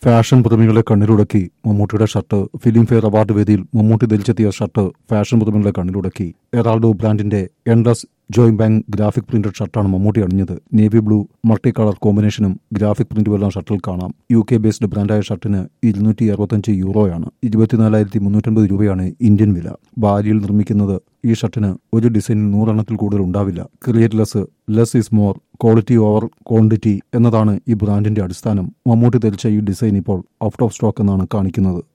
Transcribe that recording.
fashion പ്രേമികളെ കണ്ണിലുടക്കി മമ്മൂട്ടിയുടെ shirt film Filmfare award വേദിയിൽ മമ്മൂട്ടി ധരിച്ചെത്തിയ ഷർട്ട് ഫാഷൻ പ്രേമികളെ കണ്ണിലുടക്കി എറാൾഡോ ബ്രാൻഡിന്റെ ends join bank graphic printed ഷർട്ടാണ് മമ്മൂട്ടി അണിഞ്ഞത് നേവി ബ്ലൂ മൾട്ടി കളർ കോമ്പിനേഷനും ഗ്രാഫിക് പ്രിന്റുമെല്ലാം ഷർട്ടിൽ കാണാം യു കെ ബേസ്ഡ് ബ്രാൻഡായ ഷർട്ടിന് ഇരുന്നൂറ്റി അറുപത്തഞ്ച് യൂറോയാണ് ഇരുപത്തിനാലായിരത്തി മുന്നൂറ്റമ്പത് രൂപയാണ് ഇന്ത്യൻ വില ബാലിയിൽ നിർമ്മിക്കുന്നത് ഈ ഷർട്ടിന് ഒരു ഡിസൈനിൽ നൂറെണ്ണത്തിൽ കൂടുതൽ ഉണ്ടാവില്ല create less less is more quality over quantity എന്നതാണ് ഈ ബ്രാൻഡിന്റെ അടിസ്ഥാനം മമ്മൂട്ടി ധരിച്ച ഈ ഡിസൈൻ ഇപ്പോൾ ഔട്ട് ഓഫ് സ്റ്റോക്ക് എന്നാണ് കാണിക്കുന്നത്